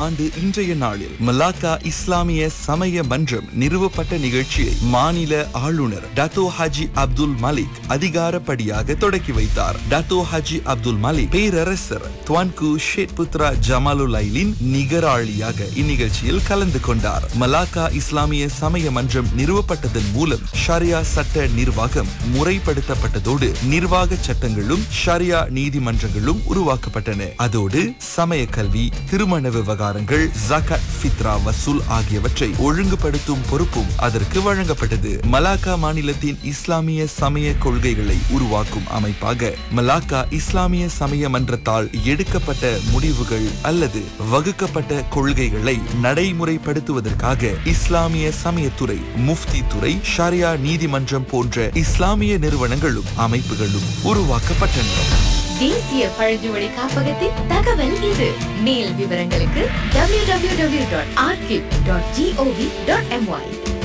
ஆண்டு இன்றைய நாளில் மலாக்கா இஸ்லாமிய சமய மன்றம் நிறுவப்பட்ட நிகழ்ச்சியை மாநில ஆளுநர் டத்தோ ஹாஜி அப்துல் மலிக் அதிகாரப்படியாக தொடக்கி வைத்தார் டத்தோ ஹாஜி அப்துல் மலிக் பேரரசர் துவான்கு ஷேட் புத்ரா ஜமாலுலைலின் நிகராளியாக இந்நிகழ்ச்சியில் கலந்து கொண்டார் மலாக்கா இஸ்லாமிய சமய மன்றம் நிறுவப்பட்டதன் மூலம் ஷரியா சட்ட நிர்வாகம் முறைப்படுத்தப்பட்டதோடு நிர்வாக சட்டங்களும் ஷரியா நீதிமன்றங்களும் உருவாக்கப்பட்டன அதோடு சமய கல்வி திருமண விவகாரங்கள் ஜகாத் ஃபித்ரா வசூல் ஆகியவற்றை ஒழுங்குபடுத்தும் பொறுப்பும் அதற்கு வழங்கப்பட்டது மலாக்கா மாநிலத்தின் இஸ்லாமிய சமய கொள்கைகளை உருவாக்கும் அமைப்பாக மலாக்கா இஸ்லாமிய சமய மன்றத்தால் எடுக்கப்பட்ட முடிவுகள் அல்லது வகுக்கப்பட்ட கொள்கைகளை நடைமுறைப்படுத்துவதற்காக இஸ்லாமிய சமயத்துறை முஃப்தி துறை ஷரியா நீதிமன்றம் போன்ற இஸ்லாமிய நிறுவனங்களும் அமைப்புகளும் உருவாக்கப்பட்டன தேசிய பழங்குடி காப்பகத்தின் தகவல் இது மேல் விவரங்களுக்கு www.archive.gov.my